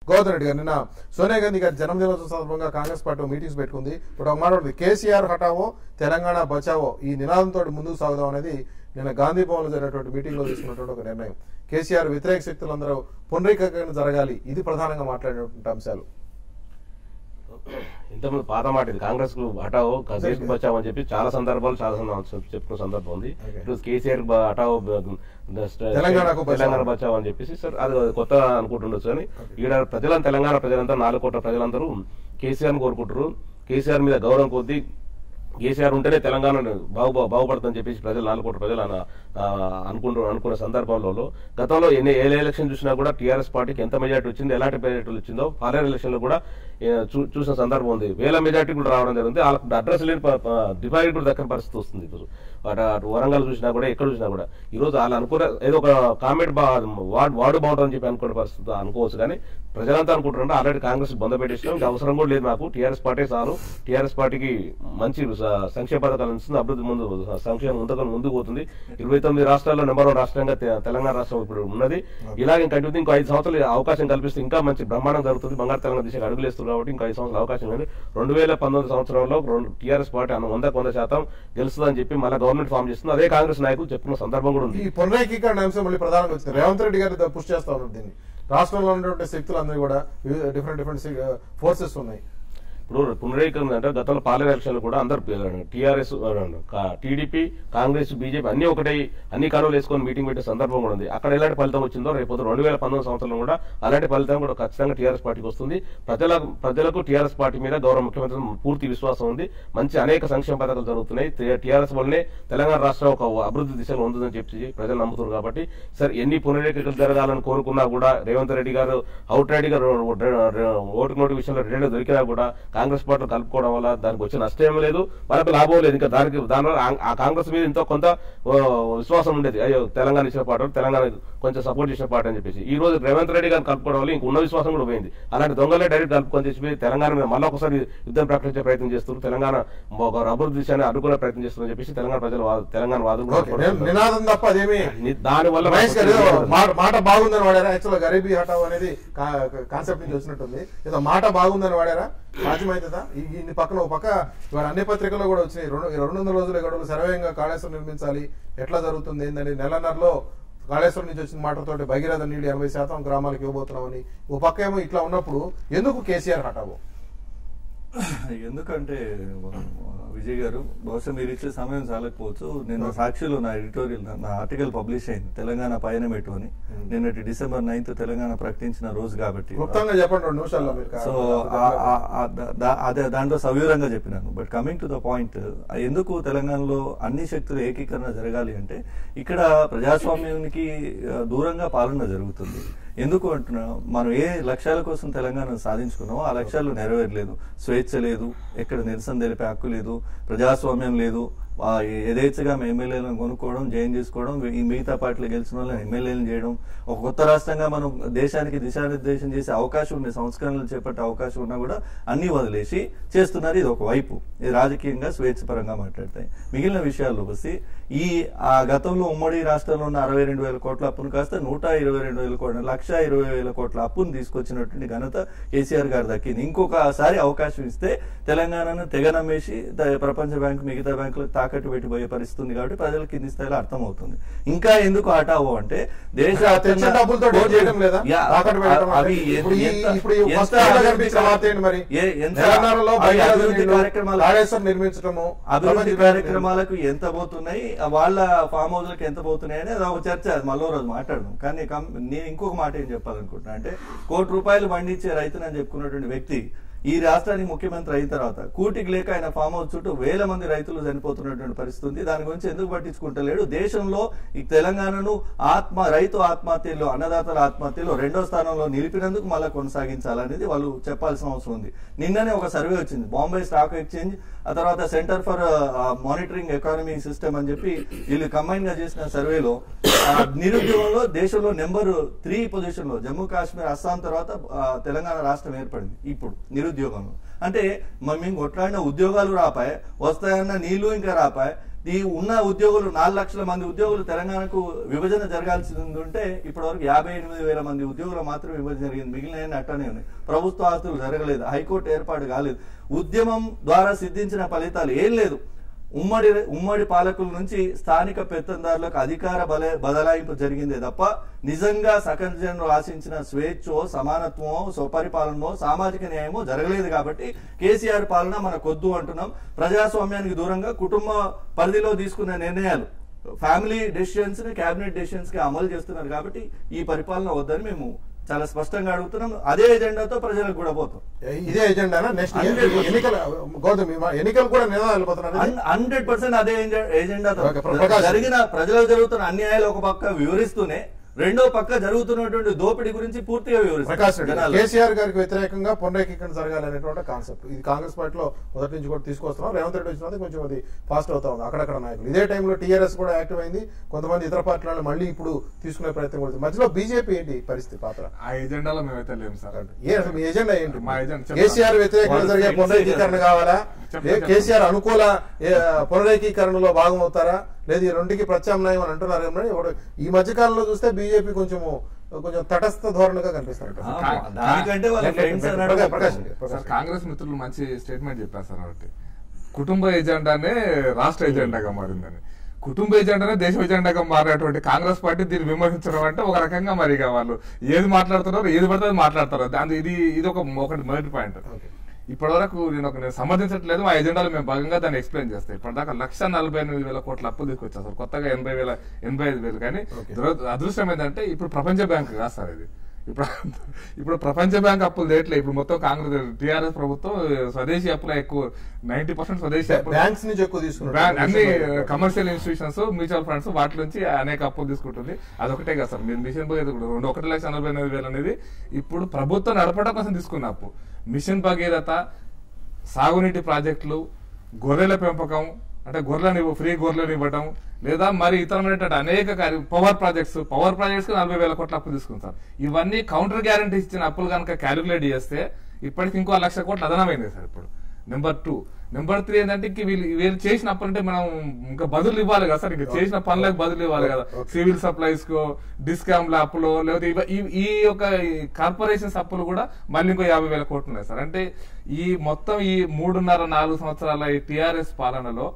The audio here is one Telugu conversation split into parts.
గోవర్ధన్ రెడ్డి గారు నిన్న సోనియా గాంధీ గారి జన్మదినోత్సవం సందర్భంగా కాంగ్రెస్ పార్టీ మీటింగ్స్ పెట్టుకుంది ఇప్పుడు ఒక మాట ఉంది కేసీఆర్ హటావో తెలంగాణ బచావో ఈ నినాదంతో ముందుకు సాగుదాం అనేది నిన్న గాంధీ భవన్ లో జరిగినటువంటి మీటింగ్ లో తీసుకున్నటువంటి ఒక నిర్ణయం కేసీఆర్ వ్యతిరేక శక్తులందరూ పునరీకరణ జరగాలి ఇది ప్రధానంగా మాట్లాడినటువంటి అంశాలు ఇంతకుముందు పాత మాట ఇది కాంగ్రెస్ కు హటావో దేశ్ కు బచావో అని చెప్పి చాలా సందర్భాలు చాలా సందర్భాలు చెప్పుకున్న సందర్భం ఉంది Okay. ఇప్పుడు కేసీఆర్ బ- హటావో బ- ద- స్ట- తెలంగాణకు బచావో. తెలంగాణ బచావో అని చెప్పేసి సార్ అది కొత్త అనుకుంటుండొచ్చు కానీ ఈడ ప్రజల తెలంగాణ ప్రజలంతా నాలుగు కోట్ల ప్రజలందరూ కేసీఆర్ కోరుకుంటారు కేసీఆర్ మీద గౌరవం కొద్దీ కేసీఆర్ ఉంటేనే తెలంగాణ బాగు బాగుపడుతుందని చెప్పేసి ప్రజలు నాలుగు కోట్ల ప్రజలు అన- ఆ, అనుకుంటూ అనుకున్న సందర్భంలో గతంలో ఎన్ని ఏ ఎలక్షన్ చూసినా కూడా టీఆర్ఎస్ పార్టీకి ఎంత మెజార్టీ వచ్చింది ఎలాంటి మెజార్టీ వచ్చిందో పార్లర్ ఎలక్షన్ లో కూడా ఏ, చూ- చూసిన సందర్భం ఉంది వేల మెజార్టీ కూడా రావడం జరిగింది వాళ్ళకి అడ్రస్ లేని డిపాజిట్ కూడా దక్కని పరిస్థితి వస్తుంది ఇప్పుడు అటు అటు వరంగల్ చూసినా కూడా ఎక్కడ చూసినా కూడా ఈ రోజు వాళ్ళు అనుకున్న ఏదో ఒక కామెంట్ బా వార్డు వార్డు బాగుంటుందని చెప్పి అనుకునే పరిస్థితి అనుకోవచ్చు కానీ ప్రజలంతా అనుకుంటున్నారు ఆల్రెడీ కాంగ్రెస్ బంద పెట్టేసినాం ఇంకా అవసరం కూడా లేదు నాకు టీఆర్ఎస్ పార్టీ చాలు టీఆర్ఎస్ పార్టీకి మంచి స- సంక్షేమ పథకాలు ఇస్తుంది అభివృద్ధి ముందు సంక్షేమం ముందుకు ముందుకు పోతుంది ఇరవై తొమ్మిది రాష్ట్రాల్లో నెంబర్ వన్ రాష్ట్రంగా తె- తెలంగాణ రాష్ట్రం ఇప్పుడు ఉన్నది ఇలాగే కంటిన్యూ ఇంకో ఐదు సంవత్సరాలు అవకాశం కల్పిస్తే ఇంకా మంచి బ్రహ్మాండం జరుగుతుంది బంగారు తెలంగాణ దిశగా అడుగులేస్తుంది కాబట్టి ఇంకా ఐదు సంవత్సరాలు అవకాశం ఉంది రెండు వేల పంతొమ్మిది సంవత్సరంలో టీఆర్ఎస్ పార్టీ అన్న వందకు వంద శాతం గెలుస్తుందని చెప్పి మళ్ళీ గవర్నమెంట్ ఫామ్ చేస్తుంది అదే కాంగ్రెస్ నాయకులు చెప్పుకున్న సందర్భం కూడా ఉంది ఈ పునరేకీకరణ అంశం మళ్ళీ ప్రధానంగా వచ్చింది రేవంత్ రెడ్డి గారు పుష్ చేస్తా ఉన్నారు దీన్ని రాష్ట్రంలో ఉన్నటువంటి శక్తులందరూ కూడా డిఫరెంట్ డిఫరెంట్ ఫోర్సెస్ ఉన్నాయి ఇప్పుడు పునరీకరణ అంటే గతంలో పార్లమెంట్ ఎలక్షన్లు కూడా అందరు టీఆర్ఎస్ టీడీపీ కాంగ్రెస్ బీజేపీ అన్ని ఒకటే అన్ని కరువులు వేసుకొని మీటింగ్ పెట్టే సందర్భం కూడా ఉంది అక్కడ ఎలాంటి ఫలితం వచ్చిందో రేపు రెండు వేల పంతొమ్మిది సంవత్సరంలో కూడా అలాంటి ఫలితం కూడా ఖచ్చితంగా టీఆర్ఎస్ పార్టీకి వస్తుంది ప్రజల ప్రజలకు టీఆర్ఎస్ పార్టీ మీద గౌరవ ముఖ్యమంత్రి పూర్తి విశ్వాసం ఉంది మంచి అనేక సంక్షేమ పథకాలు జరుగుతున్నాయి టీఆర్ఎస్ వల్లనే తెలంగాణ రాష్ట్రం ఒక అభివృద్ధి దిశలో ఉందని చెప్పి ప్రజలు నమ్ముతున్నారు కాబట్టి సార్ ఎన్ని పునరీకరణ జరగాలని కోరుకున్నా కూడా రేవంత్ రెడ్డి గారు అవుట్ రైడ్ గా ఓటు నోటు విషయంలో రెండు దొరికినా కూడా కాంగ్రెస్ పార్టీ కలుపుకోవడం వల్ల దానికి వచ్చే నష్టం ఏమీ లేదు వాళ్ళకి లాభం లేదు ఇంకా దానికి దానివల్ల ఆ- ఆ కాంగ్రెస్ మీద ఎంతో కొంత ఓ, విశ్వాసం ఉండేది అయ్యో తెలంగాణ ఇచ్చిన పార్టీ తెలంగాణ కొంచెం సపోర్ట్ చేసిన పార్టీ అని చెప్పేసి ఈ రోజు రేవంత్ రెడ్డి గారిని కలుపుకోవడం వల్ల ఇంక ఉన్న విశ్వాసం కూడా పోయింది అలాంటి దొంగలే డైరెక్ట్ కలుపుకొని చెప్పి తెలంగాణ మీద మళ్ళీ ఒకసారి యుద్ధం ప్రకటించే ప్రయత్నం చేస్తున్నారు తెలంగాణ ఒక అభివృద్ధి దిశాన్ని అడ్డుకునే ప్రయత్నం చేస్తున్నారని చెప్పేసి తెలంగాణ ప్రజలు వా- తెలంగాణ వాదులు కూడా ఓకే ని- నినాదం తప్ప అదేమి దాని వల్ల మహేష్ గారు ఏదో మాట మాట బాగుందని వాడారా యాక్చువల్ గరీబీ హటావ్ అనేది కాన్సెప్ట్ నుంచి వచ్చినట్టుంది ఏదో మాట బాగుందని వాడారా సాధ్యమవుతుందా ఈ- ఈ పక్కన ఒక పక్క ఇవాళ అన్ని పత్రికల్లో కూడా వచ్చినాయి రెండు ఈ రెండు వందల రోజుల గడువులు సర్వేయంగా కాళేశ్వరం నిర్మించాలి ఎట్లా జరుగుతుంది ఏందని నెలన్నరలో కాళేశ్వరం నుంచి వచ్చిన మాటలతోటి భగీరథ నీళ్ళు ఎనభై శాతం గ్రామాలకు ఇవ్వబోతున్నామని ఓ పక్క ఏమో ఇట్లా ఉన్నప్పుడు ఎందుకు కేసీఆర్ హటావు ఎందుకంటే విజయ్ గారు బహుశా మీరు ఇచ్చే సమయం చాలకపోవచ్చు నేను సాక్షిలో నా ఎడిటోరియల్ నా ఆర్టికల్ పబ్లిష్ అయింది తెలంగాణ పయనం ఎటు అని నిన్నటి డిసెంబర్ నైన్త్ తెలంగాణ ప్రకటించిన రోజు కాబట్టి క్లుప్తంగా చెప్పండి రెండు నిమిషాల్లో మీరు సో ఆ- ఆ- ఆ- దా- అదే దాంట్లో సవివరంగా చెప్పినాను but coming to the point ఎందుకు తెలంగాణలో అన్ని శక్తులు ఏకీకరణ జరగాలి అంటే ఇక్కడ ప్రజాస్వామ్యానికి ఆ, దూరంగా పాలన జరుగుతుంది ఎందుకు అంటున్నా మనం ఏ లక్ష్యాల కోసం తెలంగాణ సాధించుకున్నామో ఆ లక్ష్యాలు నెరవేరలేదు స్వేచ్ఛ లేదు ఎక్కడ నిరసన తెలిపే హక్కు లేదు ప్రజాస్వామ్యం లేదు ఆ, యథేచ్ఛగా ఎమ్మెల్యేలను కొనుక్కోవడం జైన్ చేసుకోవడం ఈ మిగతా పార్టీలు గెలిచిన వాళ్ళని ఎమ్మెల్యేలను చేయడం ఒక కొత్త రాష్ట్రంగా మనం దేశానికి దిశానిర్దేశం చేసే అవకాశం ఉంది సంస్కరణలు చేపట్టే అవకాశం ఉన్నా కూడా అన్ని వదిలేసి చేస్తున్నారు ఇది ఒక వైపు ఇది రాజకీయంగా స్వేచ్ఛపరంగా మాట్లాడతాయి మిగిలిన విషయాల్లో వస్తే ఈ ఆ గతంలో ఉమ్మడి రాష్ట్రంలో ఉన్న అరవై రెండు వేల కోట్ల అప్పును కాస్త నూట ఇరవై రెండు వేల కోట్ల లక్ష ఇరవై వేల కోట్ల అప్పును తీసుకొచ్చినటువంటి ఘనత కేసీఆర్ గారు దక్కింది ఇంకొకసారి అవకాశం ఇస్తే తెలంగాణను తెగ నమ్మేసి ద- ప్రపంచ బ్యాంకు మిగతా బ్యాంకులకు తాకట్టు పెట్టిపోయే పరిస్థితి ఉంది కాబట్టి ప్రజలకు కింది స్థాయిలో అర్థమవుతుంది ఇంకా ఎందుకు ఆటావో అంటే దేశ తెచ్చిన డబ్బులతో డోర్ చేయడం లేదా యా, తాకట్టు పెట్టడం అంటే? అవి ఎ- ఇప్పుడు ఈ- ఎంత- ఇప్పుడు ఈ ఎంత ఫస్ట్ ఏళ్ళ అభివృద్ధి కనిపించిన వార్త ఏంటి మరి ఏ- ఎంత తెలంగాణలో అవి భగీరథ అభివృద్ధి నీళ్లు, కార్యక్రమాలు కాళేశ్వరం నిర్మించడము అభివృద్ధి ప్రపంచ కార్యక్రమాలకు ఎంత పోతున్నాయి ఆ వాళ్ళ ఫామ్ హౌస్లకు ఎంత పోతున్నాయి అనేది అది ఒక చర్చ అది మళ్ళీ రోజు మాట్లాడదాం కానీ కం- నేను ఇంకొక మాట ఏం చెప్పాలనుకుంటున్నా అంటే కోటి రూపాయలు పండించే రైతుని అని చెప్పుకున్నటువంటి వ్యక్తి ఈ రాష్ట్రానికి ముఖ్యమంత్రి అయిన తర్వాత కూటికి లేక ఆయన ఫామ్ హౌస్ చుట్టూ వేల మంది రైతులు చనిపోతున్నటువంటి పరిస్థితి ఉంది దాని గురించి ఎందుకు పట్టించుకుంటలేడు దేశంలో ఈ తెలంగాణను ఆత్మ రైతు ఆత్మహత్యలో అన్నదాతల ఆత్మహత్యలో రెండో స్థానంలో నిలిపినందుకు మళ్ళీ కొనసాగించాలనేది వాళ్ళు చెప్పాల్సిన అవసరం ఉంది నిన్ననే ఒక సర్వే వచ్చింది బాంబే స్టాక్ ఎక్స్చేంజ్ ఆ తర్వాత centre for monitoring economy system అని చెప్పి వీళ్ళు కంబైన్ గా చేసిన సర్వేలో ఆ, నిరుద్యోగంలో దేశంలో నెంబర్ త్రీ పొజిషన్ లో జమ్మూ కాశ్మీర్ అస్సాం తర్వాత ఆ, తెలంగాణ రాష్ట్రం ఏర్పడింది ఇప్పుడు నిరుద్యోగంలో అంటే మరి మేము కొట్లాడిన ఉద్యోగాలు రాపాయి వస్తాయన్న నీళ్లు ఇంకా రాపాయి ఈ ఉన్న ఉద్యోగులు నాలుగు లక్షల మంది ఉద్యోగులు తెలంగాణకు విభజన జరగాల్సి ఉంటే ఇప్పటివరకు యాభై ఎనిమిది వేల మంది ఉద్యోగులు మాత్రమే విభజన జరిగింది మిగిలిన అట్టనే ఉన్నాయి ప్రభుత్వ ఆస్తులు జరగలేదు హైకోర్టు ఏర్పాటు కాలేదు ఉద్యమం ద్వారా సిద్ధించిన ఫలితాలు ఏం లేదు ఉమ్మడి ఉమ్మడి పాలకుల నుంచి స్థానిక పెత్తందారులకు అధికార బల బదలాయింపు జరిగిందే తప్ప నిజంగా సకల జనులు ఆశించిన స్వేచ్ఛో సమానత్వమో స్వపరిపాలనో సామాజిక న్యాయమో జరగలేదు కాబట్టి కేసీఆర్ పాలన మనకొద్దు అంటున్నాం ప్రజాస్వామ్యానికి దూరంగా కుటుంబ పరిధిలో తీసుకున్న నిర్ణయాలు ఫ్యామిలీ డెసిషన్స్ ని కేబినెట్ డెసిషన్స్ కి అమలు చేస్తున్నారు కాబట్టి ఈ పరిపాలన వద్దని మేము చాలా స్పష్టంగా అడుగుతున్నాం అదే ఎజెండాతో ప్రజలకు కూడా పోతాం ఇదే ఎజెండానా నెక్స్ట్ 100% ఎన్నికలు గౌతమ్ ఈ మా- ఎన్నికలు కూడా నిదానం వెళ్ళిపోతున్నారు హండ్రెడ్ పర్సెంట్ అదే ఎజెండా- ఎజెండాతో ఓకే, ప్రకాష్. జరిగిన ప్రజలకు జరుగుతున్న అన్యాయాలు ఒక పక్క వివరిస్తూనే రెండో పక్క జరుగుతున్నటువంటి దోపిడీ గురించి పూర్తిగా ప్రకాష్ రెడ్డి జనాలు. కేసీఆర్ గారికి వ్యతిరేకంగా పునరేకీకరణ జరగాలి అనేటువంటి కాన్సెప్ట్ ఇది కాంగ్రెస్ పార్టీలో మొదటి నుంచి కూడా తీసుకొస్తున్నాం రేవంత్ రెడ్డి వచ్చినది కొంచెం అది ఫాస్ట్ అవుతా ఉంది అక్కడక్కడ నాయకులు ఇదే టైంలో టీఆర్ఎస్ కూడా యాక్టివ్ అయింది కొంతమంది ఇతర పార్టీల వాళ్ళు మళ్ళీ ఇప్పుడు తీసుకునే ప్రయత్నం కూడా మధ్యలో బీజేపీ ఏంటి పరిస్థితి పాత్ర ఆ ఎజెండాలో మేమైతే లేము సార్ ఏ అసలు మీ ఎజెండా ఏంటి మా ఎజెండా చెప్తాను. కేసీఆర్ వ్యతిరేకంగా వాళ్ళు జరిగే ఫ్రెండ్సే పునరేకీకరణ కదా. కావాలా చెప్తాను, ఏ చెప్తాను. కేసీఆర్ అనుకూల ఏ, పునరేకీకరణలో భాగం అవుతారా లేదు ఈ రెండుకి ప్రత్యామ్నాయం అని అంటున్నారు ఏమని ఎవడు- ఈ మధ్య కాలంలో చూస్తే బీజేపీ కొంచెం కొంచెం తటస్థ ధోరణిగా కనిపిస్తారు ఆ, దానికంటే వాళ్ళ ఫ్రెండ్స్ అన్నాడు ప్రకాష్, ప్రకాష్ రెడ్డి, సార్ ప్రకాష్ కాంగ్రెస్ మిత్రులు మంచి స్టేట్మెంట్ చెప్పారు సార్ ఒకటి కుటుంబ ఎజెండానే రాష్ట్ర ఎజెండాగా మారిందని కుటుంబ ఎజెండానే దేశ ఎజెండాగా మారినటువంటి కాంగ్రెస్ పార్టీ దీన్ని విమర్శించడం అంటే ఒక రకంగా మరి ఇక వాళ్ళు ఏది మాట్లాడుతున్నారో ఏది పడితే అది మాట్లాడతారు దాని ఇది ఇది ఒక ఒకటి మొదటి పాయింట్ ఓకే. ఇప్పటి వరకు నేను ఒక నేను సమర్థించట్లేదు మా ఎజెండాలో మేము భాగంగా దాన్ని ఎక్స్ప్లెయిన్ చేస్తాం ఇప్పటిదాకా లక్ష నలభై ఎనిమిది వేల కోట్ల అప్పులు తీసుకొచ్చారు సార్ కొత్తగా ఎనభై వేల ఎనభై ఐదు వేలు కానీ ఓకే. దుర- అదృష్టం ఏంటంటే ఇప్పుడు ప్రపంచ బ్యాంక్ కాదు సార్ ఇది ఇప్పుడు ఇప్పుడు ప్రపంచ బ్యాంక్ అప్పులు తేయట్లే ఇప్పుడు మొత్తం కాంగ్రెస్ టిఆర్ఎస్ ప్రభుత్వం స్వదేశీ అప్పులు ఎక్కువ నైన్టీ పర్సెంట్ స్వదేశీ అప్పులు బ్యాంక్స్ నుంచి ఎక్కువ బ్యాంక్ తీసుకున్నారు అన్ని కమర్షియల్ ఇన్స్టిట్యూషన్స్ మ్యూచువల్ ఫండ్స్ వాటి నుంచి అనేక అప్పులు తీసుకుంటుంది అదొకటే కదా సార్ మీరు మిషన్ భగీరథ కూడా రెండు ఒకటి లక్ష నలభై ఎనిమిది వేలు అనేది ఇప్పుడు ప్రభుత్వం నడపడం కోసం తీసుకున్న అప్పు మిషన్ భగీరథ సాగునీటి ప్రాజెక్టులు గొర్రెల పెంపకం అంటే గొర్రెలను ఇవ్వ- ఫ్రీ గొర్రెలను ఇవ్వడం లేదా మరి ఇతరమైనటువంటి అనేక కార్య పవర్ ప్రాజెక్ట్స్ పవర్ ప్రాజెక్ట్స్ కి నలభై వేల కోట్ల అప్పు తీసుకుంటారు ఇవన్నీ కౌంటర్ గ్యారంటీ ఇచ్చిన అప్పులు కనుక క్యాలిక్యులేట్ చేస్తే ఇప్పటికి ఇంకో లక్ష కోట్లు అదనమైంది సార్ ఇప్పుడు నెంబర్ టూ నెంబర్ త్రీ ఏంటంటే ఇంక వీళ్ళు వీళ్ళు చేసిన అప్పులు అంటే మనం ఇంకా బదులు ఇవ్వాలి కదా సార్ ఇంకా చేసిన పనులకు బదులు ఇవ్వాలి కదా సివిల్ సప్లైస్ కో డిస్కామ్ ల అప్పులు లేకపోతే ఇవ- ఈ- ఈ యొక్క కార్పొరేషన్స్ అప్పులు కూడా మళ్ళీ ఇంకో యాభై వేల కోట్లు ఉన్నాయి సార్ అంటే ఈ మొత్తం ఈ మూడున్నర నాలుగు సంవత్సరాల ఈ టిఆర్ఎస్ పాలనలో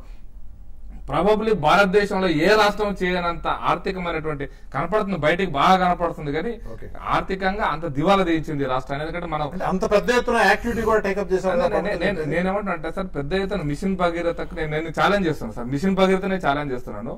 ప్రాబబ్లీ భారతదేశంలో ఏ రాష్ట్రం చేయనంత ఆర్థికమైనటువంటి కనపడుతుంది బయటికి బాగా కనపడుతుంది కానీ Okay. ఆర్థికంగా అంత దివాలా తీయించింది ఈ రాష్ట్రాన్ని ఎందుకంటే మనం అంటే అంత పెద్ద ఎత్తున యాక్టివిటీ కూడా టేకప్ చేశారు కదా నేను- నేను- ప్రభుత్వం. నేనేమంటున్నా అంటే సార్ పెద్ద ఎత్తున మిషన్ భగీరథకు నేను నేను ఛాలెంజ్ చేస్తున్నాను సార్ మిషన్ భగీరథనే ఛాలెంజ్ చేస్తున్నాను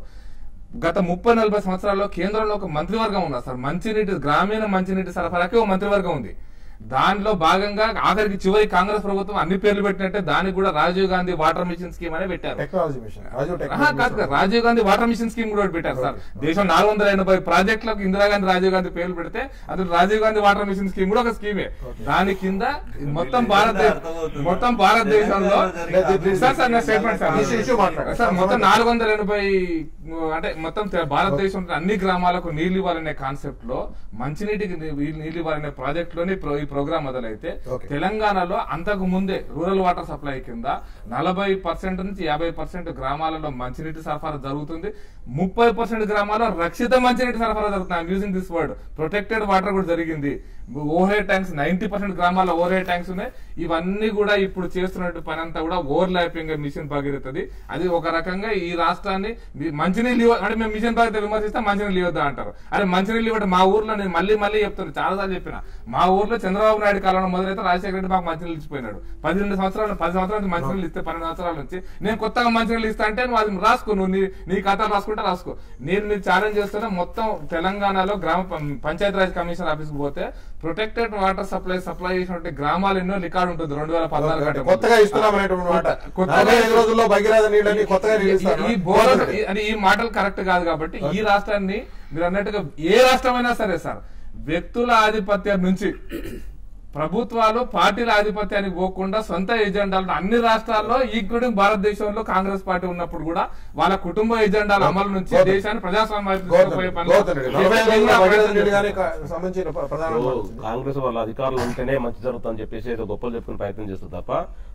గత ముప్పై నలభై సంవత్సరాల్లో కేంద్రంలో ఒక మంత్రివర్గం ఉన్నారు సార్ మంచినీటి గ్రామీణ మంచినీటి సరఫరాకి ఒక మంత్రివర్గం ఉంది దానిలో భాగంగా ఆఖరికి చివరి కాంగ్రెస్ ప్రభుత్వం అన్ని పేర్లు పెట్టినట్టే దానికి కూడా Rajiv Gandhi water mission scheme అనే పెట్టారు టెక్నాలజీ మిషన్ రాజీవ్ ఆహా, టెక్నాలజీ కాదు కాదు. Rajiv Gandhi water mission scheme కూడా ఒకటి పెట్టారు సార్ దేశం నాలుగు వందల ఎనభై ప్రాజెక్టులకు ఇందిరాగాంధీ రాజీవ్ గాంధీ పేర్లు పెడితే అందులో Rajiv Gandhi water mission scheme కూడా ఒక స్కీమే దాని కింద మొత్తం భారతదేశం అర్థమవుతుంది. మొత్తం భారతదేశంలో జరిగిన సార్ సార్ నా స్టేట్మెంట్ సార్ ఇష్యూ- ఇష్యూ మాట్లాడండి. సార్ మొత్తం నాలుగు వందల ఎనభై అంటే మొత్తం తె- భారతదేశంలో అన్ని గ్రామాలకు నీళ్లు ఇవ్వాలనే కాన్సెప్ట్ లో మంచినీటికి నీ- నీళ్లు ఇవ్వాలనే ప్రాజెక్ట్ లోని ప్రో- ఈ ప్రోగ్రామ్ మొదలైతే Okay. తెలంగాణలో అంతకు ముందే రూరల్ వాటర్ సప్లై కింద నలభై పర్సెంట్ నుంచి యాభై పర్సెంట్ గ్రామాలలో మంచినీటి సరఫరా జరుగుతుంది ముప్పై పర్సెంట్ గ్రామాల్లో రక్షిత మంచినీటి సరఫరా జరుగుతుంది I'm using this word protected water కూడా జరిగింది overhead tanks ninety percent గ్రామాల్లో ఓవర్ హెడ్ ట్యాంక్స్ ఉన్నాయి ఇవన్నీ కూడా ఇప్పుడు చేస్తున్నట్టు పని అంతా కూడా ఓవర్ ల్యాపింగ్ మిషన్ భగీరథది అది ఒక రకంగా ఈ రాష్ట్రాన్ని మీ- మంచినీళ్ళు ఇవ్వ- అంటే మేము మిషన్ భగీరథ విమర్శిస్తే మంచినీళ్ళు ఇవ్వద్దా అంటారు అరే మంచినీళ్ళు ఇవ్వడం మా ఊర్లో నేను మళ్ళీ మళ్ళీ చెప్తాను చాలా సార్లు చెప్పిన మా ఊర్లో చంద్రబాబు నాయుడు కాలంలో మొదలైతే రాజశేఖర రెడ్డి మాకు మంచినీళ్ళు ఇచ్చిపోయినాడు పన్నెండు సంవత్సరాలు పది సంవత్సరాల నుంచి మంచినీళ్ళు ఇస్తే పన్నెండు సంవత్సరాల నుంచి నేను కొత్తగా మంచినీళ్ళు ఇస్తా అంటే నువ్వు అది రాసుకో నువ్వు నీ నీ ఖాతాలు రాసుకుంటే రాసుకో నేను మీరు ఛాలెంజ్ చేస్తున్నా మొత్తం తెలంగాణలో గ్రామ పం- పంచాయతీరాజ్ కమిషన్ ఆఫీస్ పోతే ప్రొటెక్టెడ్ వాటర్ సప్లై సప్లై చేసినటువంటి గ్రామాలు ఎన్నో రికార్డు ఉంటుంది రెండు వేల పద్నాలుగు అంటే కంటే కొత్తగా ఇస్తున్నాం అనేటువంటి మాట కొత్తగా నలభై ఐదు రోజుల్లో భగీరథ నీళ్ళని కొత్తగా ఈ- నిలుస్తారు ఈ బోర్డు అంటే ఈ మాటలు కరెక్ట్ కాదు కాబట్టి ఈ రాష్ట్రాన్ని మీరు అన్నట్టుగా ఏ రాష్ట్రమైనా సరే సార్ వ్యక్తుల ఆధిపత్యం నుంచి ప్రభుత్వాలు పార్టీల ఆధిపత్యానికి పోకుండా సొంత ఎజెండాలను అన్ని రాష్ట్రాల్లో ఈక్వలింగ్ భారతదేశంలో కాంగ్రెస్ పార్టీ ఉన్నప్పుడు కూడా వాళ్ళ కుటుంబ ఎజెండాల అమలు నుంచి గౌతమ్. దేశాన్ని ప్రజాస్వామ్యం గౌతమ్ తీసుకుపోయే పనిలో గౌతమ్ రెడ్డి నలభై ఐదు రోజుల్లో భగీరథ నీళ్ళు కానీ ప్రయత్నం సంబంధించిన ప్ర- ప్రధాన ఇప్పుడు కాంగ్రెస్ వాళ్ళ అధికారులు ఉంటేనే మంచి జరుగుతుందని చెప్పేసి ఏదో గొప్పలు చెప్పుకునే ప్రయత్నం చేస్తారు తప్ప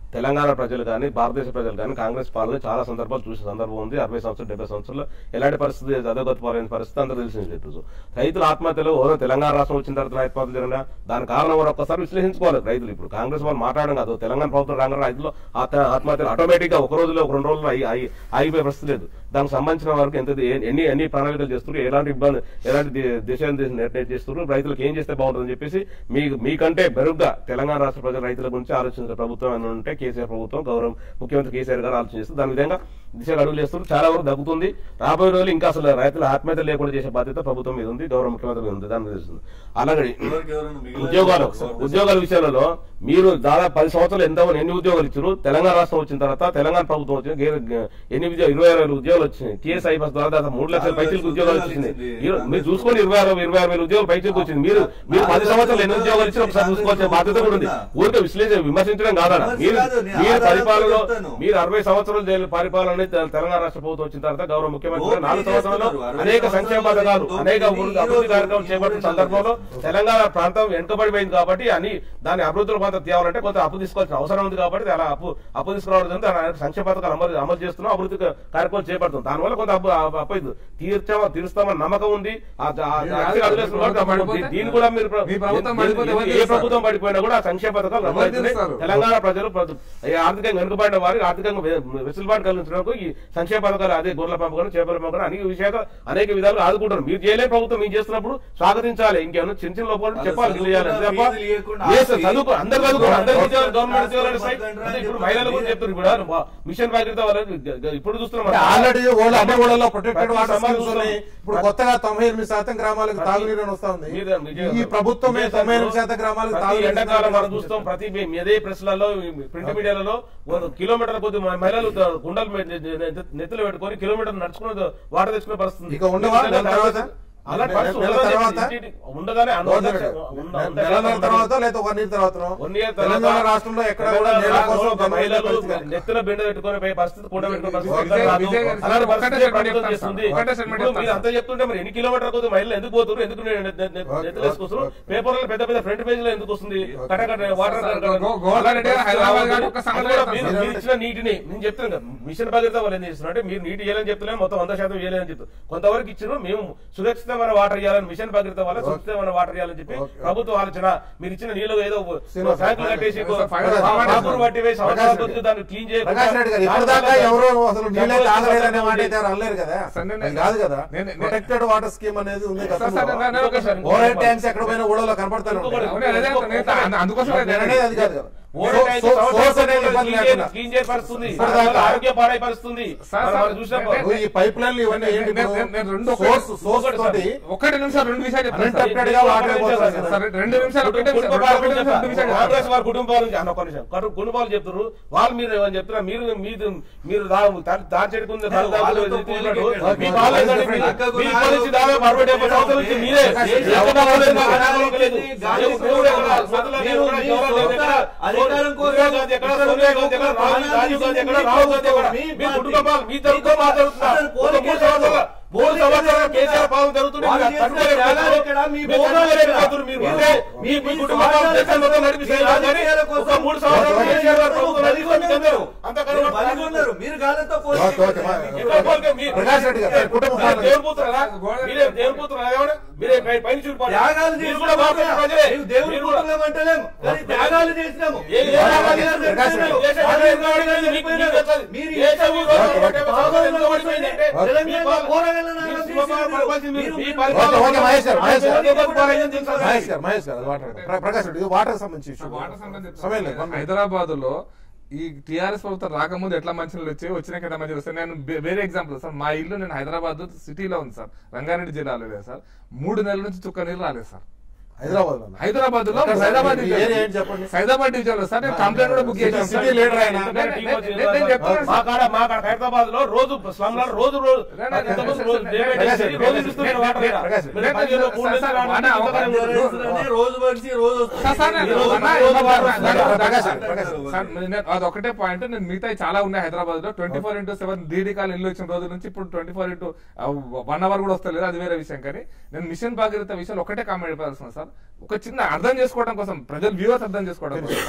తెలంగాణ ప్రజలు కానీ భారతదేశ ప్రజలు కానీ కాంగ్రెస్ పాలన చాలా సందర్భాలు చూసిన సందర్భం ఉంది అరవై సంవత్సరాలు డెబ్బై సంవత్సరాలు ఎలాంటి పరిస్థితి అధోగతి పాలైన పరిస్థితి అందరూ తెలిసింది చెప్పచ్చు రైతుల ఆత్మహత్యలు ఓరో తెలంగాణ రాష్ట్రం వచ్చిన తర్వాత ఆత్మహత్యలు జరిగినా దాని కారణం ఎవరో ఒక్కసారి విశ్లేషించుకోవాలి రైతులు ఇప్పుడు కాంగ్రెస్ వాళ్ళు మాట్లాడడం కాదు తెలంగాణ ప్రభుత్వం రాగానే రైతులు ఆత్మ- ఆత్మహత్యలు ఆటోమేటిక్ గా ఒక రోజులో ఒక రెండు రోజుల్లో అయి- అయి- ఆగిపోయే పరిస్థితి లేదు దానికి సంబంధించిన వరకు ఎంత ఏ- ఎన్ని ఎన్ని ప్రణాళికలు చేస్తున్నారు ఎలాంటి ఇబ్బంది ఎలాంటి ది- దిశ నిర్ణయం చేస్తున్నారు రైతులకు ఏం చేస్తే బాగుంటుందని చెప్పేసి మీ మీకంటే మెరుగ్గా తెలంగాణ రాష్ట్ర ప్రజల రైతుల గురించి ఆలోచించిన ప్రభుత్వం అని ఉంటే కేసీఆర్ ప్రభుత్వం గౌరవం ముఖ్యమంత్రి కేసీఆర్ గారు ఆలోచిస్తారు దాని విధంగా దిశగా అడుగులు వేస్తున్నారు చాలా వరకు దగ్గుతుంది రాబోయే రోజులు ఇంకా అసలు రైతుల ఆత్మహత్య లేకుండా చేసే బాధ్యత ప్రభుత్వం మీద ఉంది గౌరవ ముఖ్యమంత్రి మీద ఉంది దాని మీద తెలుస్తుంది అలాగే ఎవరికి ఎవరైనా మిగిలిన ఉద్యోగాలు ఒకసారి ఉద్యోగాల విషయాలలో మీరు దాదాపు పది సంవత్సరాలు ఎంత ఎన్ని ఉద్యోగాలు ఇచ్చారు తెలంగాణ రాష్ట్రం వచ్చిన తర్వాత తెలంగాణ ప్రభుత్వం వచ్చిన గే- గే- ఎన్ని ఉద్యోగాలు ఇరవై ఆరు వేల ఉద్యోగాలు వచ్చినాయి టీఎస్ఐ బస్ ద్వారా దాదాపు మూడు లక్షల పైచీలకు ఉద్యోగాలు వచ్చింది మీరు- మీరు చూసుకొని ఇరవై ఆరు ఇరవై ఆరు వేల ఉద్యోగాలు పైచీలకు వచ్చింది మీరు మీరు పది సంవత్సరాలు ఎన్ని ఉద్యోగాలు ఇచ్చినా ఒకసారి చూసుకోవాల్సిన బాధ్యత కూడా ఉంది ఊరికే విశ్లేషణ విమర్శించడం కాదా మీరు కాదు, నేను మీరు ఆధారాలతో పరిపాలనలో చెప్తాను. మీరు అరవై సంవత్సరాలు జైలు పరిపాలన అనేది తె- తెలంగాణ రాష్ట్ర ప్రభుత్వం వచ్చిన తర్వాత గౌరవ ముఖ్యమంత్రి గారు నాలుగు ఓపిక సంవత్సరాల్లో చేస్తున్నారు. అరవై అనేక సంక్షేమ సంవత్సరాలు పథకాలు దోపిడీ, అనేక ఈ అభివృద్ధి రోజు అభివృద్ధి కార్యక్రమం ఈ చేపట్టిన రోజు సందర్భంలో చేస్తున్నారు. తెలంగాణ ప్రాంతం వెనుకబడిపోయింది కాబట్టి అని దాని అభివృద్ధిలో కొంత తేవాలంటే కొంత అప్పు తీసుకోవాల్సిన అవసరం ఉంది కాబట్టి అలా అప్పు అప్పు తీసుకురావడం జరిగింది. దాని సంక్షేమ పథకాలు అమలు అమలు చేస్తున్నాం అభివృద్ధి కార్యక్రమం చేపడుతున్నాం దానివల్ల కొంత అప్పు అప్పు అయింది తీర్చామా తీరుస్తామని నమ్మకం ఉంది ఆ- ఆ- ఆ మీరు ఆర్థిక కాదు, అభివృద్ధి మీ ప్రభుత్వం కూడా పడిపోతే? దీన్ని కూడా మీరు ప్ర- మీ ప్రభుత్వం ఏ- పడిపోతే ఎవరు ఏ తీరుస్తారు? ప్రభుత్వం పడిపోయినా కూడా ఆ సంక్షేమ పథకాలు ఎవరు అమలు అవుతున్నాయి. తీరుస్తారు? తెలంగాణ ప్రజలు ప్ర- ఈ ఆర్థికంగా వెనుకబడిన వారికి ఆర్థికంగా వె- వెసులుబాటు కలిగించడానికి ఈ సంక్షేమ పథకాలు అదే గొర్రెల పెంపకం చేపల పెంపకం అనేక విషయాలు అనేక విధాలుగా ఆదుకుంటారు మీరు చేయలే ప్రభుత్వం మేము చేస్తున్నప్పుడు స్వాగతించాలి ఇంకేమన్నా చిన్న చిన్న లోపాలు అలా చెప్పాలి చదువుకున్న చేయాలి అంతే తప్ప ఫీజులు ఇవ్వకుండా ఏ సార్, ఆపి- చదువుకో అందరు చదువుకో అందరు ఉద్యోగాలు గవర్నమెంట్ ఉద్యోగాలు రాష్ట్ర వస్తాయి. ప్రభుత్వం అంటే ఇప్పుడు రాజ్యం మహిళలు కూడా మీరే- చెప్తారు ఇప్పుడు మిషన్ బాధ్యత వాళ్ళు ఇప్పుడు చూస్తున్నాం ఆల్రెడీ ఓళ్ళు అన్ని ఊళ్ళలో ప్రొటెక్టెడ్ ప్రతి వాటర్ సమాజం స్కీమ్స్ ఉన్నాయి ఇప్పుడు కొత్తగా తొంభై ఎనిమిది శాతం గ్రామాలకు ప్రతి- తాగునీరు అని వస్తా ఉంది మీద- విజయ్ ఈ గారు. ప్రభుత్వమే విజయ్ తొంభై గారు, ఎనిమిది శాతం గ్రామాలకు ప్రతి తాగునీరు ఎండాకాలం మనం ఇస్తున్నారు. చూస్తాం ప్రతి మీ- మీదే ప్రెస్లలో ప్రింట్ మీడియాలలో ఒక కిలోమీటర్ కొద్ది మ- మహిళలు త- గుండెలు పెట్టి- నెత్తి- నెత్తిలో పెట్టుకొని కిలోమీటర్ నడుచుకుని వాటర్ తెచ్చుకునే పరిస్థితి ఇక ఉండవా? నెల తర్వాత? అలాంటి నెల- పరిస్థితి నెల ఉండదని తర్వాత? ఇంటింటి- ఉండగానే అన్న- గవర్నమెంట్ ఉన్న- ఉన్న- నెలన్నర తర్వాత లేదా వన్ ఇయర్ తర్వాత వన్ ఇయర్ తర్వాత తెలంగాణ రాష్ట్రంలో ఎక్కడ కూడా తెలంగాణ నీళ్ళ కోసం రాష్ట్రంలో మహిళలు పరిస్థితి కాదు. నెత్తిన బిండ పెట్టుకుని పోయే పరిస్థితి కూడా పెట్టుకునే పరిస్థితి విజయ్- రాదు. విజయ్ గారు అలాంటి ఒకటే పరిస్థితి statement ప్రభుత్వం చెప్తాను చేస్తుంది సార్. ఒకటే statement ఇప్పుడు మీరు చెప్తాను అంతా చెప్తుంటే మరి ఎన్ని కిలోమీటర్ కొద్ది మహిళలు ఎందుకు పోతున్నారు ఎందుకు నెత్తులు వేసుకొస్తారు ఓకే. పేపర్లో పెద్ద పెద్ద ఫ్రంట్ పేజ్ లో ఎందుకు వస్తుంది కటకట వాటర్ సార్, గో- గోవర్ధన్ రెడ్డి గారు హైదరాబాద్ గారు ఒక సంగతి అది కూడా చెప్తాను మీరు- సార్. మీరు ఇచ్చిన నీటిని నేను చెప్తాను కదా మిషన్ భగీరథ వాళ్ళు ఏం చేస్తున్నారు అంటే మీరు నీటి ఇవ్వాలని చెప్తున్నాం మొత్తం వంద శాతం ఇవ్వాలని చెప్తారు కొంతవరకు ఇచ్చారు మేము సురక్షితమైన వాటర్ ఇవ్వాలని మిషన్ భగీరథ వల్ల సురక్షితమైన వాటర్ ఇవ్వాలని చెప్పి ఓకే. ప్రభుత్వం ఆలోచన మీరు ఇచ్చిన నీళ్ళు ఏదో శ్రీనివాస్ ట్యాంకులు గారు, కట్టేసి సార్, ఫైవ్ హండ్రెడ్ కాపులు సార్. పట్టి వేసి ప్రకాష్ సంవత్సరాల రెడ్డి కొద్ది దాన్ని క్లీన్ చేయకుండా ప్రకాష్ రెడ్డి గారు ఇప్పటిదాకా ఎవరు అసలు నీళ్ళే తాగలేదనే మాట అయితే ఎవరు అనలేరు కదా సార్, నేను- అది కాదు కదా నేను- నేను- ప్రొటెక్టెడ్ వాటర్ స్కీమ్ అనేది ఉంది సార్, సార్, నేను- నేను ఒక సార్, ఓవర్ ట్యాంక్స్ ఎక్కడ పోయినా ఊళ్ళలో కనపడతాను ఇంకొకటి- అవును, అదే అంటున్నా. నేను అందు- అందుకోసం నేను అనేది అది కాదు కదా ఓవర్ టైం సో- సో- సంవత్సరాల సోర్స్ అనేది కొద్ది ఇబ్బంది క్లీన్ లేకుండా చేయ- క్లీన్ చేయ పరిస్థితుంది ఇప్పటిదాకా- ఆరోగ్యం పాడై పరిస్థితుంది సార్, మనం సార్, మనం చూసినప్పుడు నేను- నువ్వు ఈ పైప్ లైన్లు ఇవన్నీ ఏంటి నేను- నేను- నేను రెండు ఒకటి- సోర్స్ సోర్స్ ఒకటి తోటి ఒకటి నిమిషం రెండు విషయాలు చెప్తాను సార్. Uninterrupted గా వాటర్ అయిపోతుంది సార్, రెండు నిమిషాలు ఒకటే కుటుంబ నిమిషం, పాలన ఒకటే నిమిషం, రెండు విషయాలు చెప్తాను. కాంగ్రెస్ వారి కుటుంబాల నుంచి అన్న ఒక్క నిమిషం కటు- కుటుంబాలు చెప్తారు వాళ్ళు మీరు ఏమని చెప్తున్నారు మీరు మీరు మీరు దాని చెడుకుంది వాళ్ళతో పోలికే మీ పాలన ఏంటంటే మీ- మీ ఇప్పటి నుంచి దాదాపు అరవై డెబ్బై సంవత్సరాల నుంచి మీరే ఎక్కడ పోలేదు, ఎక్కడ పోలేదు. గాలి దేవుడు ఎక్కడ, స్వతంత్రం మీరు ఎక్కడ, మీ జవహర్లాల్ నెహ్రూ ఎక్కడ, అధికారం కోసం ఇందిరా గాంధీ ఎక్కడ, సోనియా గాంధీ ఎక్కడ, రాహుల్ రాజీవ్ గాంధీ ఎక్కడ, రాహుల్ గాంధీ ఎక్కడ. మీ మీ పార్టీ. కుటుంబాలు మీ తరఫున మాట్లాడుతున్నారు అసలు ఒక పోలికే మూడు సంవత్సరాల మూడు సంవత్సరాల కేసీఆర్ పాలన జరుగుతుంది వాళ్ళు మీరు చేస్తున్న తండ్రి త్యాగాలు ఎక్కడ? మీ మీరు భోగాలు తండ్రి ఎక్కడ? అయిపోతున్నారు మీరు. మీరు- అంటే మీ మీ మీ కుటుంబాలు స్వార్థాల దేశం మొత్తం నడిపిస్తారు మీ కానీ రాజకీయాల ఒక కోసం మూడు సంవత్సరాలు ఓకే, కేసీఆర్ గారు ప్రభుత్వం నడిపిస్తుంది అందరూ. మీరు అంతకన్నా బలిగొన్నారు మీరు గాలితో ఓకే, ఓకే, మా- ఎక్కడ పోలికే? మీ- ప్రకాష్ రెడ్డి గారు, కుటుంబ మీరే పాలన. దేవుని పుత్రులా? మీరే దేవుని పుత్రులా? ఏమన్నా? మీరే పై- పైన చూడిపోండి. త్యాగాలు మీరు చేసినాము కూడా బాగుపడిన ప్రజలే. మేము దేవుని మీరు కూడా- కుటుంబం అంటలేము కానీ త్యాగాలు చేసినాము ఏ- ఏ త్యాగాలు చేసినారు? ప్రకాష్ రెడ్డి. దేశ ప్రజలు కావాలి, మీకు- మీకు తెలుసు. మీరు దేశం ఈ రోజు ఓకే, ఓకే. పాలన ఎందుకు పడిపోయింది అంటే ఓకే. మీ పాలన- పోరాడాలని మీరు ఆలోచించి సుఖంగా పడిపోయింది మీరు. మీ మీరు- పరిపాలన- ఓకే, ఓకే, మహేష్ గారు, మహేష్ గారు. దేవుని పాలన ఏం తెలుసా? మహేష్ గారు మహేష్ గారు అది మాట్లాడండి ప్ర- ప్రకాష్ రెడ్డి ఇది వాటర్ సంబంధించి issue. వాటర్ సంబంధించి సమయం లేదు one minute. హైదరాబాద్ లో ఈ టిఆర్ఎస్ ప్రభుత్వం రాకముందు ఎట్లా మంచినీళ్ళు వచ్చాయి వచ్చినాక ఎట్లా మంచిగా వస్తాయి నేను బే- వేరే ఎగ్జాంపుల్ సార్ మా ఇల్లు నేను హైదరాబాద్ సిటీలో ఉంది సార్ రంగారెడ్డి జిల్లాలో లేదు సార్ మూడు నెలల నుంచి చుక్క నీళ్ళు రాలేదు సార్ హైదరాబాద్ లో హైదరాబాద్ లో ఎక్కడ సార్? హైదరాబాద్ మీ డివిజన్. ఏరియా ఏంటి చెప్పండి? హైదరాబాద్ డివిజన్ లో సార్ నేను కంప్లైంట్ కూడా బుక్ చేశాను సిటీ లీడర్ అయినా. నేను- నేను- నేను- నేను చెప్తున్నాను మా సార్. కాడ మా కాడ హైదరాబాద్ లో రోజు స్లమ్ లో రోజు రోజు రే, రే, రే, ఇంతకుముందు రే, రోజు రే, డే బై డే ప్రకాష్ రోజు రెడ్డి, ఇస్తున్నారు వాటర్ ఇక్కడ. ప్రకాష్ రెడ్డి. మీరు పదిహేను సార్, మూడు సార్, నెలలు వాన- ఇంతకన్నా వాన- ఉంది. రైతులనే రోజు పడిచి రోజు సార్, సార్, నేను- ఈరోజు అన్న, రోజు ఇవ్వ- వాటర్ అన్న, వస్తుంది. అన్న, ప్రకాష్ అన్న, ప్రకాష్ సార్, నేను- అది ఒకటే పాయింట్ నేను మిగతా చాలా ఉన్నాయి హైదరాబాద్ లో twenty four into seven DD call ఇల్లు వచ్చిన రోజు నుంచి ఇప్పుడు twenty four into one hour కూడా వస్తలేదు అది వేరే విషయం కానీ నేను మిషన్ భాగీరథ విషయంలో ఒకటే కామెంట్ చెప్పాల్సిన సార్ ఒక చిన్న అర్థం చేసుకోవడం కోసం ప్రజలు వ్యూవర్స్ అర్థం చేసుకోవడం కోసం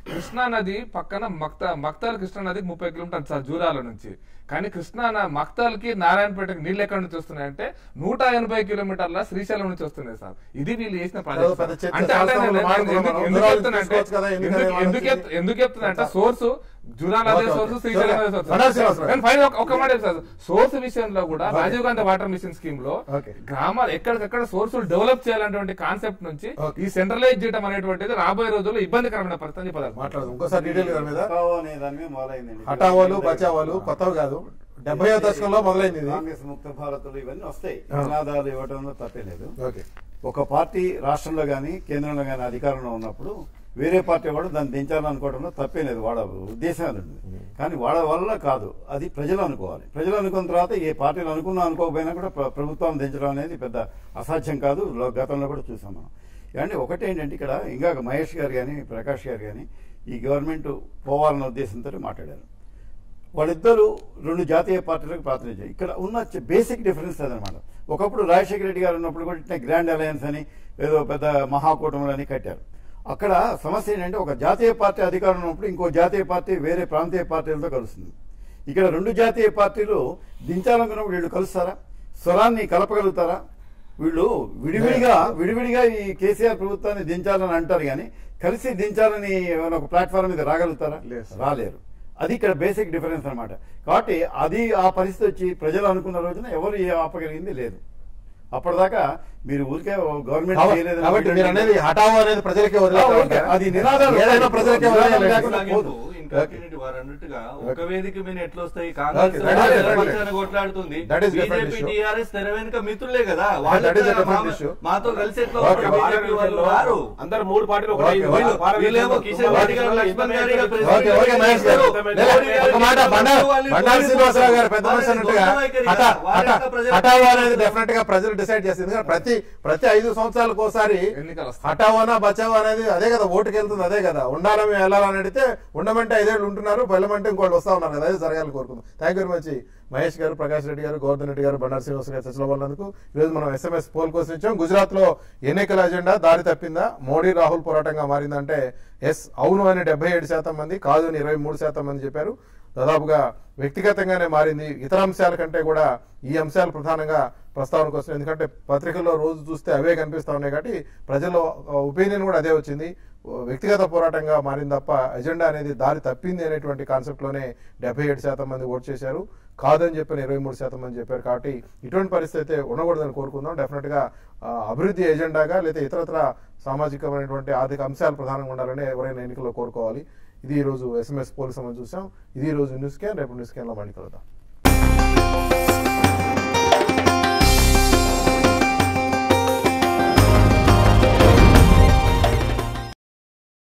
కృష్ణా నది పక్కన మక్త మక్తాల్ కృష్ణా నదికి ముప్పై కిలోమీటర్ సార్ జూరాల నుంచి కానీ కృష్ణా న- మక్తాల్కి నారాయణపేటకి నీళ్ళు ఎక్కడి నుంచి వస్తున్నాయి అంటే నూట ఎనభై కిలోమీటర్ల శ్రీశైలం నుంచి వస్తున్నాయి సార్ ఇది వీళ్ళు చేసిన ప్రాజెక్ట్ పెద్ద సార్. చర్చ అంటే అంటే శాస్త్రంలో నేను- మాట్లాడుకున్నాం ఎందుకు- మనం. ఎందుకు దూరాలు చెప్తున్నా అంటే తీసుకోవచ్చు కదా, ఎందుకు ఎందుకు- అదే ఎందుకు చెప్- ఎందుకు చెప్తున్నా అంటే సోర్స్ జూరాల అదే ఓకే, సోర్స్ ఓకే. శ్రీశైలం అదే సోర్స్ బండారు శ్రీనివాసరావు. కానీ ఫైనల్ ఒక- ఒక మాట చెప్తాను సార్. సోర్స్ విషయంలో కూడా Rajiv Gandhi water mission scheme లో ఓకే. గ్రామాలు ఎక్కడికక్కడ సోర్స్ డెవలప్ చేయాలనేటువంటి కాన్సెప్ట్ నుంచి ఓకే. ఈ సెంట్రలైజ్ చేయడం అనేటువంటిది రాబోయే రోజుల్లో ఇబ్బందికరమైన పరిస్థితి చెప్పదారు మాట్లాడదాం ఇంకోసారి డీటెయిల్ దాని మీద హటావో అనే దాని మీద మొదలైందండి హటావాలు బచావాలు కొత్తవి కాదు డెబ్బై దశకంలో మొదలైంది ఇది కాంగ్రెస్ ముక్త భారత్లు ఇవన్నీ వస్తాయి ఆ. నినాదాలు ఇవ్వడంలో తప్పేలేదు ఓకే ఒక పార్టీ రాష్ట్రంలో గానీ కేంద్రంలో గానీ అధికారంలో ఉన్నప్పుడు వేరే పార్టీ వాడు దాన్ని దించాలనుకోవడంలో తప్పే లేదు వాడ ఉద్దేశం అది ఉంది కానీ వాడ వల్ల కాదు అది ప్రజలు అనుకోవాలి ప్రజలు అనుకున్న తర్వాత ఏ పార్టీలు అనుకున్నా అనుకోకపోయినా కూడా ప్ర- ప్రభుత్వాన్ని దించడం అనేది పెద్ద అసాధ్యం కాదు లో- గతంలో కూడా చూసాం మనం ఏమంటే ఒకటి ఏంటంటే ఇక్కడ ఇంకా మహేష్ గారు కానీ ప్రకాష్ గారు కానీ ఈ గవర్నమెంట్ పోవాలన్న ఉద్దేశంతో మాట్లాడారు వాళ్ళిద్దరూ రెండు జాతీయ పార్టీలకు ప్రాతినిధ్యం ఇక్కడ ఉన్న బేసిక్ డిఫరెన్స్ అదనమాట ఒకప్పుడు రాజశేఖర రెడ్డి గారు ఉన్నప్పుడు కూడా ఇట్లా గ్రాండ్ అలయన్స్ అని ఏదో పెద్ద మహాకూటములు అని కట్టారు అక్కడ సమస్య ఏంటంటే ఒక జాతీయ పార్టీ అధికారం ఉన్నప్పుడు ఇంకో జాతీయ పార్టీ వేరే ప్రాంతీయ పార్టీలతో కలుస్తుంది ఇక్కడ రెండు జాతీయ పార్టీలు దించాలనుకున్నప్పుడు వీళ్ళు కలుస్తారా స్వరాన్ని కలపగలుగుతారా వీళ్ళు విడివిడిగా విడివిడిగా ఈ కేసీఆర్ ప్రభుత్వాన్ని దించాలని అంటారు కానీ కలిసి దించాలని ఏమైనా ఒక ప్లాట్ఫామ్ మీద రాగలుగుతారా లేదు. రాలేరు అది ఇక్కడ బేసిక్ డిఫరెన్స్ అన్నమాట కాబట్టి అది ఆ పరిస్థితి వచ్చి ప్రజలు అనుకున్న రోజున ఎవరు ఏ ఆపగలిగింది లేదు అప్పటిదాకా మీరు ఊరికే గవర్నమెంట్ కాబట్టి చేయలేదని కాబట్టి మీరు అనేది హఠావో అనేది ప్రజలకే వదిలేస్తారు ఓకే. అది నినాదాలు ఏదైనా ప్రజలకే నినాదాలు వదిలేయాలి. లేకుండా పోదు. ఇంకంటిన్యూటీ వారు అన్నట్టుగా ఒక వేదిక మీద ఎట్లా వస్తాయి Okay, Congress that is a తెర different వెనుక కొట్లాడుతుంది That is different BJP issue. TRS తెర వెనుక మిత్రులే కదా that is a వాళ్ళు different issue. మాతో కలిసి ఎట్లా Okay, ఉంటారు? okay. BJP వాళ్ళు రారు అందరు మూడు పార్టీలు ఒకటే ఓకే, అయింది. ఓకే. వీళ్ళు పార్టీ వీళ్ళేమో కిషన్ రెడ్డి గారు లక్ష్మణ్ గారు ఇక ప్రెసిడెంట్ ఓకే ఓకే మహేష్ గారు లే, ఒక మాట బండారు బండారు శ్రీనివాసరావు గారు పెద్ద మనిషి అన్నట్టుగా హఠా హఠా హఠావో అనేది డెఫినెట్ గా ప్రజలు డిసైడ్ చేసింది ఎందుకంటే ప్రతి ప్రతి ఐదు సంవత్సరాలకు ఒకసారి ఎన్నికలు వస్తాయి. హఠావోనా బచావో అనేది అదే కదా ఓటుకి వెళ్తుంది అదే కదా ఉండాలని మేము వెళ్ళాలని అడిగితే ఉండమంటే ఐదేళ్ళు ఉంటున్నారు వెళ్ళమంటే ఇంకోళ్ళు వస్తా ఉన్నారు కదా అదే జరగాలని కోరుకుందాం thank you very much Mahesh garu Prakash Reddy గారు గోవర్ధన్ రెడ్డి గారు బండారు శ్రీనివాస గారు చర్చలో వాళ్ళందుకు ఈరోజు మనం ఎస్ఎంఎస్ పోల్ కోసం ఇచ్చాం గుజరాత్ లో ఎన్నికల ఎజెండా దారి తప్పిందా మోడీ రాహుల్ పోరాటంగా మారిందంటే ఎస్ అవును అని డెబ్బై ఏడు శాతం మంది కాదు అని ఇరవై మూడు శాతం మంది చెప్పారు దాదాపుగా వ్యక్తిగతంగానే మారింది ఇతర అంశాల కంటే కూడా ఈ అంశాలు ప్రధానంగా ప్రస్తావనకు వస్తున్నాయి ఎందుకంటే పత్రికల్లో రోజు చూస్తే అవే కనిపిస్తా ఉన్నాయి కాబట్టి ప్రజల ఒపీనియన్ కూడా అదే వచ్చింది వ్యక్తిగత పోరాటంగా మారింది తప్ప ఎజెండా అనేది దారి తప్పింది అనేటువంటి కాన్సెప్ట్ లోనే డెబ్బై ఏడు శాతం మంది ఓట్ చేశారు కాదని చెప్పిన ఇరవై మూడు శాతం మంది చెప్పారు కాబట్టి ఇటువంటి పరిస్థితి అయితే ఉండకూడదని కోరుకుందాం డెఫినెట్ గా ఆ, అభివృద్ధి ఎజెండాగా లేదా ఇతరత్ర సామాజికమైనటువంటి ఆర్థిక అంశాలు ప్రధానంగా ఉండాలని ఎవరైనా ఎన్నికల్లో కోరుకోవాలి ఇది ఈ రోజు ఎస్ఎంఎస్ పోలీస్ సంబంధించి చూసాం ఇది ఈ రోజు న్యూస్ క్యాన్ రేపు న్యూస్ క్యాన్ లో మళ్ళీ కలుద్దాం